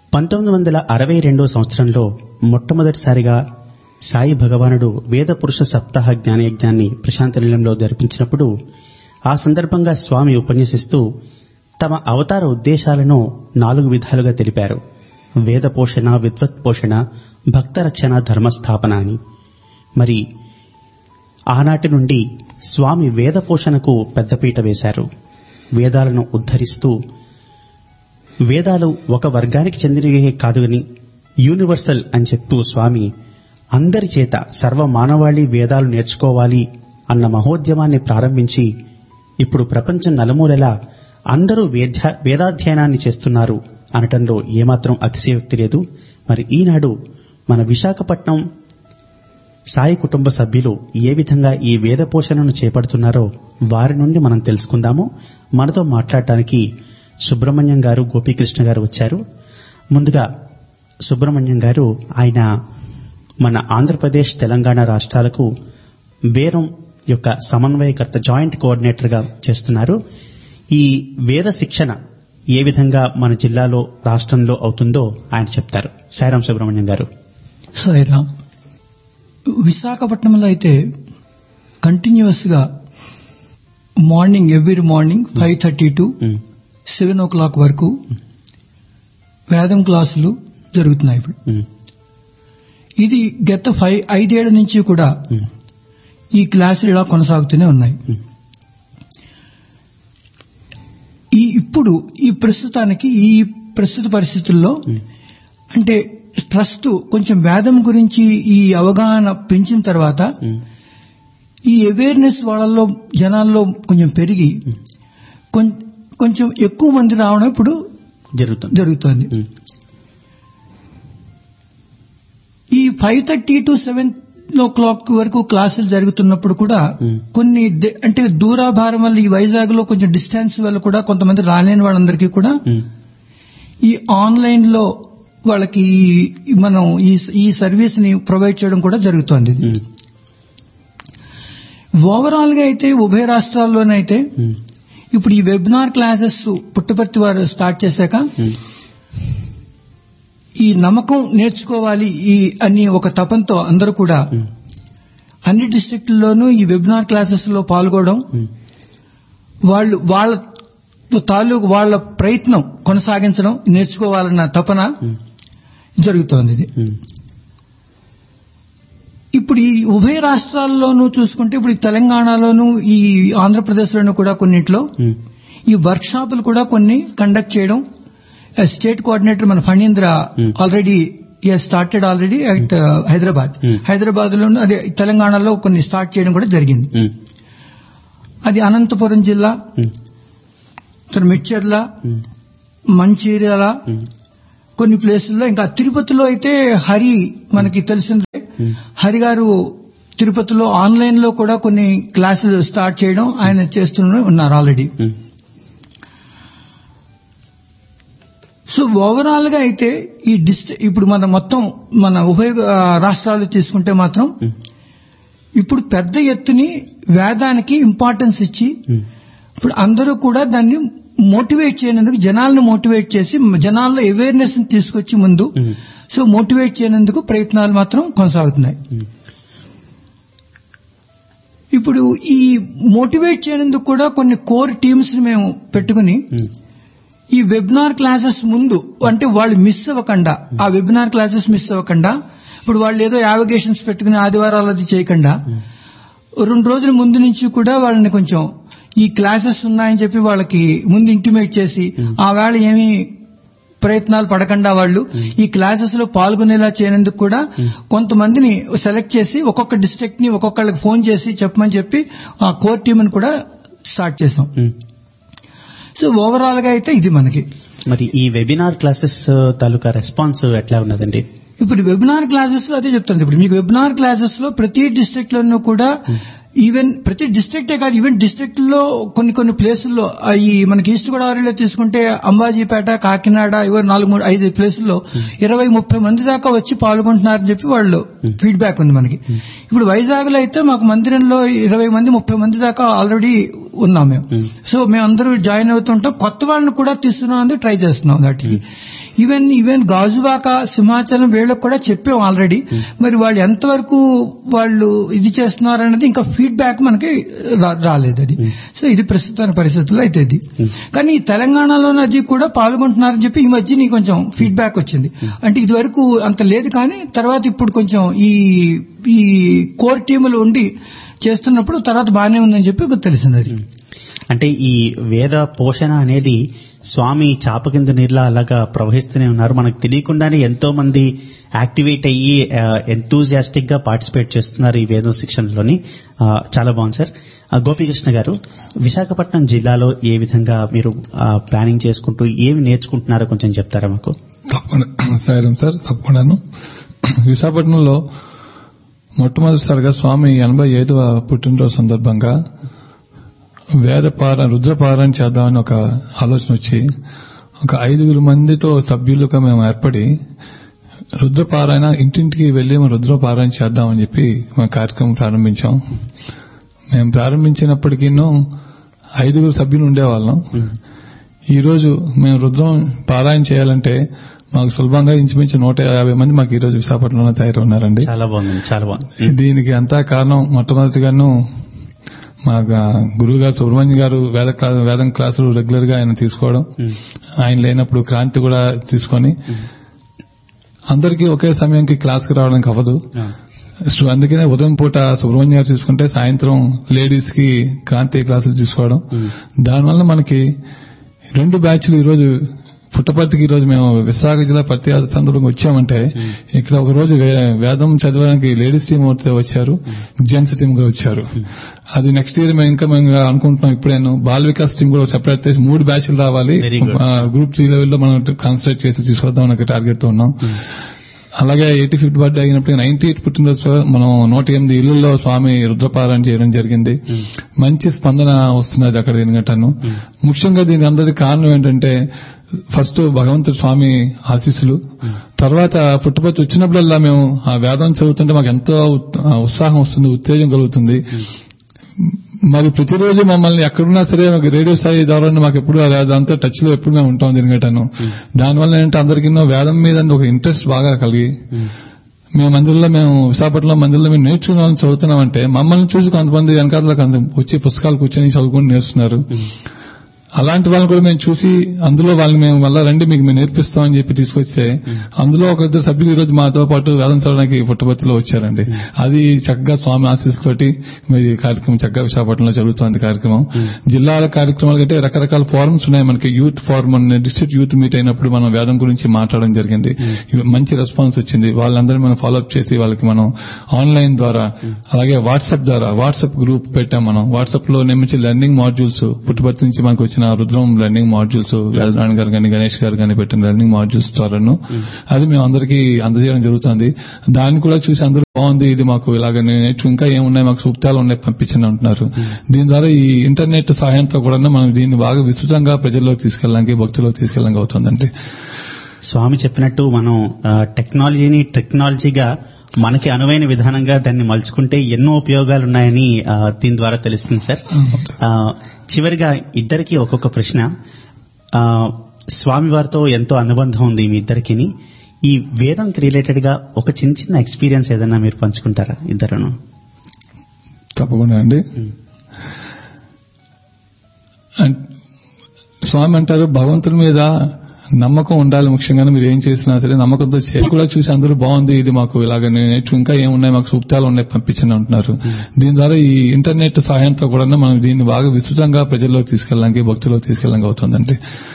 పంతొమ్మిది వందల అరవై రెండో సంవత్సరంలో మొట్టమొదటిసారిగా సాయి భగవానుడు వేద పురుష సప్తాహ జ్ఞానయజ్ఞాన్ని ప్రశాంతనిలయంలో జరిపించినప్పుడు ఆ సందర్భంగా స్వామి ఉపన్యసిస్తూ తమ అవతార ఉద్దేశాలను నాలుగు విధాలుగా తెలిపారు వేద పోషణ విద్వత్ పోషణ భక్త రక్షణ ధర్మస్థాపన అని మరి ఆనాటి నుండి స్వామి వేద పోషణకు పెద్దపీట వేశారు వేదాలను ఉద్ధరిస్తూ వేదాలు ఒక వర్గానికి చెందినవే కాదుని యూనివర్సల్ అని చెప్తూ స్వామి అందరి చేత సర్వ మానవాళి వేదాలు నేర్చుకోవాలి అన్న మహోద్యమాన్ని ప్రారంభించి ఇప్పుడు ప్రపంచం నలుమూలలా అందరూ వేద్య వేదాధ్యయనాన్ని చేస్తున్నారు అనటంలో ఏమాత్రం అతిశయోక్తి లేదు మరి ఈనాడు మన విశాఖపట్నం సాయి కుటుంబ సభ్యులు ఏ విధంగా ఈ వేద పోషణను చేపడుతున్నారో వారి నుండి మనం తెలుసుకుందాము మనతో మాట్లాడటానికి సుబ్రహ్మణ్యం గారు గోపీకృష్ణ గారు వచ్చారు ముందుగా సుబ్రహ్మణ్యం గారు ఆయన మన ఆంధ్రప్రదేశ్ తెలంగాణ రాష్ట్రాలకు వేరం యొక్క సమన్వయకర్త జాయింట్ కోఆర్డినేటర్గా చేస్తున్నారు ఈ వేద శిక్షణ ఏ విధంగా మన జిల్లాలో రాష్ట్రంలో అవుతుందో ఆయన చెప్తారు సాయిరాం సుబ్రహ్మణ్యం గారు సాయిరామ్ విశాఖపట్నంలో అయితే కంటిన్యూస్ గా morning every morning five thirty to um, seven o'clock వరకు వేదం క్లాసులు జరుగుతున్నాయి ఇప్పుడు ఉమ్, ఇది గత ఫైవ్ ఐదేళ్ల నుంచి కూడా ఉమ్, ఈ క్లాసులు ఇలా కొనసాగుతూనే ఉన్నాయి ఉమ్, ఈ ఇప్పుడు ఈ ప్రస్తుతానికి ఈ ప్రస్తుత పరిస్థితుల్లో ఉమ్, అంటే ట్రస్ట్ కొంచెం వేదం గురించి ఈ అవగాహన పెంచిన తర్వాత ఉమ్, ఈ అవేర్నెస్ వాళ్ళల్లో జనాల్లో కొంచెం పెరిగి కొం- కొంచెం ఎక్కువ మంది రావడం ఇప్పుడు జరుగుతుంది జరుగుతోంది ఉమ్, ఈ five thirty to seven o'clock వరకు క్లాసులు జరుగుతున్నప్పుడు కూడా Hmm. కొన్ని దే- అంటే దూరాభారం వల్ల ఈ వైజాగ్ లో కొంచెం డిస్టెన్స్ వల్ల కూడా కొంతమంది రాలేని వాళ్ళందరికీ కూడా ఉమ్, ఈ ఆన్లైన్ లో వాళ్ళకి ఈ- మనం ఈ ఈ సర్వీస్ ని ప్రొవైడ్ చేయడం కూడా జరుగుతోంది ఇది. ఉమ్, ఓవరాల్ గా అయితే ఉభయ రాష్ట్రాల్లోనైతే ఉమ్, ఇప్పుడు ఈ వెబినార్ క్లాసెస్ పుట్టపర్తి వారు స్టార్ట్ చేశాక ఉమ్, ఈ నమ్మకం నేర్చుకోవాలి ఈ అని ఒక తపంతో అందరూ కూడా ఉమ్, అన్ని డిస్ట్రిక్ట్లలోనూ ఈ వెబినార్ క్లాసెస్ లో పాల్గొనడం ఉమ్, వాళ్ళు వాళ్ళ తాలూకు వాళ్ళ ప్రయత్నం కొనసాగించడం నేర్చుకోవాలన్న తపన ఉమ్, జరుగుతోంది ఇది ఉమ్, ఇప్పుడు ఈ ఉభయ రాష్ట్రాల్లోనూ చూసుకుంటే ఇప్పుడు ఈ తెలంగాణలోనూ ఈ ఆంధ్రప్రదేశ్లోనూ కూడా కొన్నిట్లో ఉమ్, ఈ వర్క్ షాపులు కూడా కొన్ని కండక్ట్ చేయడం స్టేట్ కోఆర్డినేటర్ మన Phanindra Hmm. Already started already at Hyderabad Hmm. Hyderabad లో అదే తెలంగాణలో కొన్ని స్టార్ట్ చేయడం కూడా జరిగింది ఉమ్, అది అనంతపురం జిల్లా ఉమ్, తర్వాత మిడ్చర్ల ఉమ్, మంచిర్యాల ఉమ్, కొన్ని ప్లేసుల్లో ఇంకా తిరుపతిలో అయితే హరి మనకి తెలిసిందే ఉమ్, హరి గారు తిరుపతిలో ఆన్లైన్ లో కూడా కొన్ని క్లాసులు స్టార్ట్ చేయడం ఆయన చేస్తూనే ఉన్నారు ఆల్రెడీ ఉమ్, సో ఓవరాల్ గా అయితే ఈ డిస్ట్రిక్ట్ ఇప్పుడు మన మొత్తం మన ఉభయ ఆ, రాష్ట్రాలు తీసుకుంటే మాత్రం ఉమ్, ఇప్పుడు పెద్ద ఎత్తుని వేదానికి ఇంపార్టెన్స్ ఇచ్చి ఉమ్, ఇప్పుడు అందరూ కూడా దాన్ని మోటివేట్ చేయనందుకు జనాలను మోటివేట్ చేసి జనాల్లో అవేర్నెస్ తీసుకొచ్చి ముందు ఉమ్, సో మోటివేట్ చేయనందుకు ప్రయత్నాలు మాత్రం కొనసాగుతున్నాయి ఉమ్, ఇప్పుడు ఈ మోటివేట్ చేయనందుకు కూడా కొన్ని కోర్ టీమ్స్ ని మేము పెట్టుకుని ఉమ్, ఈ వెబినార్ క్లాసెస్ ముందు అంటే వాళ్ళు మిస్ అవ్వకుండా ఆ వెబినార్ క్లాసెస్ మిస్ అవ్వకుండా ఇప్పుడు వాళ్ళు ఏదో యావిగేషన్స్ పెట్టుకుని ఆదివారాలు అది చేయకుండా రెండు రోజుల ముందు నుంచి కూడా వాళ్ళని కొంచెం ఈ క్లాసెస్ ఉన్నాయని చెప్పి వాళ్ళకి ముందు ఇంటిమేట్ చేసి ఆ వేళ ఏమీ ప్రయత్నాలు పడకుండా వాళ్ళు ఈ క్లాసెస్ లో పాల్గొనేలా చేయనందుకు కూడా కొంతమందిని సెలెక్ట్ చేసి ఒక్కొక్క డిస్ట్రిక్ట్ ని ఒక్కొక్కళ్ళకి ఫోన్ చేసి చెప్పమని చెప్పి ఆ కోర్ టీమ్ కూడా స్టార్ట్ చేసాం ఉమ్. సో ఓవరాల్ గా అయితే ఇది మనకి మరి ఈ వెబినార్ క్లాసెస్ తాలూకా రెస్పాన్స్ ఎట్లా ఉన్నదండి ఇప్పుడు వెబినార్ క్లాసెస్ లో అదే చెప్తాను ఇప్పుడు మీకు వెబినార్ క్లాసెస్ లో ప్రతి డిస్ట్రిక్ట్ లోనూ కూడా ఈవెన్ ప్రతి డిస్ట్రిక్టే కాదు ఈవెన్ డిస్ట్రిక్ట్ లో కొన్ని కొన్ని ప్లేసుల్లో ఆ ఈ మనకి ఈస్ట్ గోదావరిలో తీసుకుంటే అంబాజీపేట కాకినాడ ఇవో నాలుగు మూడు ఐదు ప్లేసుల్లో ఇరవై ముప్పై మంది దాకా వచ్చి పాల్గొంటున్నారని చెప్పి వాళ్ళు ఫీడ్బ్యాక్ ఉంది మనకి ఇప్పుడు వైజాగ్ లో అయితే మాకు మందిరంలో ఇరవై మంది ముప్పై మంది దాకా ఆల్రెడీ ఉన్నాం మేము Hmm. సో మేము అందరూ జాయిన్ అవుతుంటాం కొత్త వాళ్ళని కూడా తీసుకున్నాం ట్రై చేస్తున్నాం వాటికి ఈవెన్ ఈవెన్ గాజువాక సింహాచలం వీళ్ళకి కూడా చెప్పాం ఆల్రెడీ మరి వాళ్ళు ఎంతవరకు వాళ్ళు ఇది చేస్తున్నారు అనేది ఇంకా ఫీడ్బ్యాక్ మనకి రా- రాలేదు అది సో ఇది ప్రస్తుత పరిస్థితుల్లో అయితే ఇది కానీ ఈ తెలంగాణలోనే అది కూడా పాల్గొంటున్నారని చెప్పి ఈ మధ్య నీకు కొంచెం ఫీడ్బ్యాక్ వచ్చింది అంటే ఇది వరకు అంత లేదు కానీ తర్వాత ఇప్పుడు కొంచెం ఈ ఈ కోర్ టీములు ఉండి చేస్తున్నప్పుడు తర్వాత బాగానే ఉందని చెప్పి నాకు తెలిసింది అది అంటే ఈ వేద పోషణ అనేది స్వామి చాప కింద నీళ్ళ అలాగా ప్రవహిస్తూనే ఉన్నారు మనకు తెలియకుండానే ఎంతో మంది యాక్టివేట్ అయ్యి ఎంతూజియాస్టిక్ గా పార్టిసిపేట్ చేస్తున్నారు ఈ వేదం శిక్షణలోని ఆ, చాలా బాగుంది సార్ ఆ, గోపీకృష్ణ గారు విశాఖపట్నం జిల్లాలో ఏ విధంగా మీరు ప్లానింగ్ చేసుకుంటూ ఏమి నేర్చుకుంటున్నారో కొంచెం చెప్తారా మాకు తప్పకుండా సాయం సార్ తప్పకుండాను విశాఖపట్నంలో మొట్టమొదటిసారిగా స్వామి ఎనభై ఐదవ పుట్టినరోజు సందర్భంగా వేద పార రుద్రపారాయణ చేద్దామని ఒక ఆలోచన వచ్చి ఒక ఐదుగురు మందితో సభ్యులుగా మేము ఏర్పడి రుద్రపారాయణ ఇంటింటికి వెళ్లి మనం రుద్రపారాయణ చేద్దామని చెప్పి మా కార్యక్రమం ప్రారంభించాం మేము ప్రారంభించినప్పటికీను ఐదుగురు సభ్యులు ఉండేవాళ్ళం ఈ రోజు మేము రుద్రం పారాయణ చేయాలంటే మాకు సులభంగా ఇంచుమించు నూట యాభై మంది మాకు ఈ రోజు విశాఖపట్నంలో తయారు ఉన్నారండి చాలా బాగుంది చాలా బాగుంది దీనికి అంతా కారణం మొట్టమొదటిగాను మా గురువు గారు సుబ్రహ్మణ్యం గారు వేద క్లా- వేదం క్లాసులు రెగ్యులర్ గా ఆయన తీసుకోవడం ఉమ్, ఆయన లేనప్పుడు క్రాంతి కూడా తీసుకొని అందరికీ ఒకే సమయానికి క్లాస్కి రావడానికి అవ్వదు ఆ, సో అందుకనే ఉదయం పూట సుబ్రహ్మణ్యం గారు తీసుకుంటే సాయంత్రం లేడీస్ కి క్రాంతి క్లాసులు తీసుకోవడం ఉమ్, దానివల్ల మనకి రెండు బ్యాచ్లు ఈ రోజు పుట్టపర్తికి ఈ రోజు మేము విశాఖ జిల్లా ప్రతి సందర్భంగా వచ్చామంటే ఇక్కడ ఒక రోజు వే- వేదం చదవడానికి లేడీస్ టీం ఒకటి వచ్చారు జెంట్స్ టీం కూడా వచ్చారు అది నెక్స్ట్ ఇయర్ మేము ఇంకా మేము అనుకుంటున్నాం ఇప్పుడేను బాల్ వికాస్ టీం కూడా సెపరేట్ చేసి మూడు బ్యాచ్లు రావాలి Very good. గ్రూప్ త్రీ లెవెల్లో మనం కాన్సన్ట్రేట్ చేసి తీసుకొద్దాం అనే టార్గెట్ తో ఉన్నాం అలాగే ఎయిటీ ఫిఫ్త్ బర్త్డే అయినప్పుడు నైన్టీ ఎయిట్ పుట్టినరోజు మనం నూట ఎనిమిది ఇళ్లలో స్వామి రుద్రపారాయణ చేయడం జరిగింది మంచి స్పందన వస్తున్నది అక్కడ దీనిగంటాను ముఖ్యంగా దీని అందరికి కారణం ఏంటంటే ఫస్ట్ భగవంతుడు స్వామి ఆశీస్సులు తర్వాత పుట్టుపచ్చి వచ్చినప్పుడల్లా మేము ఆ వేదం చదువుతుంటే మాకు ఎంతో ఉత్- ఆ ఉత్సాహం వస్తుంది ఉత్తేజం కలుగుతుంది మరి ప్రతిరోజు మమ్మల్ని ఎక్కడున్నా సరే మాకు రేడియో స్థాయి ద్వారా మాకు ఎప్పుడు అది- అదంతా టచ్ లో ఎప్పుడు మేము ఉంటాం దీనిగటాను దానివల్ల ఏంటంటే అందరికీ వేదం మీద ఒక ఇంట్రెస్ట్ బాగా కలిగి మేము మందిరంలో మేము విశాఖపట్నంలో మందిరంలో మేము నేర్చుకున్న వాళ్ళని చదువుతున్నామంటే మమ్మల్ని చూసి కొంతమంది వెనకాల కొంత వచ్చి పుస్తకాలు కూర్చొని చదువుకుని నేర్చున్నారు అలాంటి వాళ్ళని కూడా మేము చూసి అందులో వాళ్ళని మేము మళ్ళా రండి మీకు మేము నేర్పిస్తామని చెప్పి తీసుకొస్తే అందులో ఒక ఇద్దరు సభ్యులు ఈ రోజు మాతో పాటు వేదం చదవడానికి పుట్టపర్తిలో వచ్చారండి అది చక్కగా స్వామి ఆశీస్సుతోటి మరి ఈ కార్యక్రమం చక్కగా విశాఖపట్నంలో జరుగుతోంది కార్యక్రమం జిల్లాల కార్యక్రమాలు కంటే రకరకాల ఫారమ్స్ ఉన్నాయి మనకి youth forum district youth meet అయినప్పుడు మనం వేదం గురించి మాట్లాడడం జరిగింది మంచి రెస్పాన్స్ వచ్చింది వాళ్ళందరినీ మనం ఫాలోఅప్ చేసి వాళ్ళకి మనం ఆన్లైన్ ద్వారా అలాగే వాట్సాప్ ద్వారా వాట్సాప్ గ్రూప్ పెట్టాం మనం వాట్సాప్ లో నియమించి లెర్నింగ్ మాడ్యూల్స్ పుట్టుపర్తి నుంచి మనకు వచ్చిన రుద్రం లెర్నింగ్ మాడ్యూల్స్ వేదనారాయణ గారు కానీ గణేష్ గారు కానీ పెట్టిన లెర్నింగ్ మాడ్యూల్స్ ద్వారాను అది మేము అందరికీ అందజేయడం జరుగుతుంది దాన్ని కూడా చూసి అందరూ బాగుంది ఇది మాకు ఇలాగ నేర్చు ఇంకా ఏమున్నాయి మాకు సూక్తాలు ఉన్నాయి పంపించండి అంటున్నారు దీని ద్వారా ఈ ఇంటర్నెట్ సహాయంతో కూడా మనం దీన్ని బాగా విస్తృతంగా ప్రజల్లోకి తీసుకెళ్ళడానికి భక్తుల్లోకి తీసుకెళ్ళడానికి అవుతుందండి స్వామి చెప్పినట్టు మనం ఆ, టెక్నాలజీని టెక్నాలజీగా మనకి అనువైన విధానంగా దాన్ని మలుచుకుంటే ఎన్నో ఉపయోగాలు ఉన్నాయని ఆ, దీని ద్వారా తెలుస్తుంది సార్ ఆ, చివరిగా ఇద్దరికి ఒక్కొక్క ప్రశ్న ఆ, స్వామివారితో ఎంతో అనుబంధం ఉంది మీ ఇద్దరికిని ఈ వేదంకి రిలేటెడ్ గా ఒక చిన్న చిన్న ఎక్స్పీరియన్స్ ఏదైనా మీరు పంచుకుంటారా ఇద్దరును తప్పకుండా అండి అన్- స్వామి అంటారు భగవంతుని మీద నమ్మకం ఉండాలి ముఖ్యంగా మీరు ఏం చేసినా సరే నమ్మకంతో చేయాలి కూడా చూసి అందరూ బాగుంది ఇది మాకు ఇలాగ నేర్చు ఇంకా ఏమున్నాయి మాకు సూక్తాలు ఉన్నాయి పంపించండి అంటున్నారు దీని ద్వారా ఈ ఇంటర్నెట్ సహాయంతో కూడా మనం దీన్ని బాగా విస్తృతంగా ప్రజల్లోకి తీసుకెళ్ళడానికి భక్తుల్లోకి తీసుకెళ్ళడానికి అవుతుందండి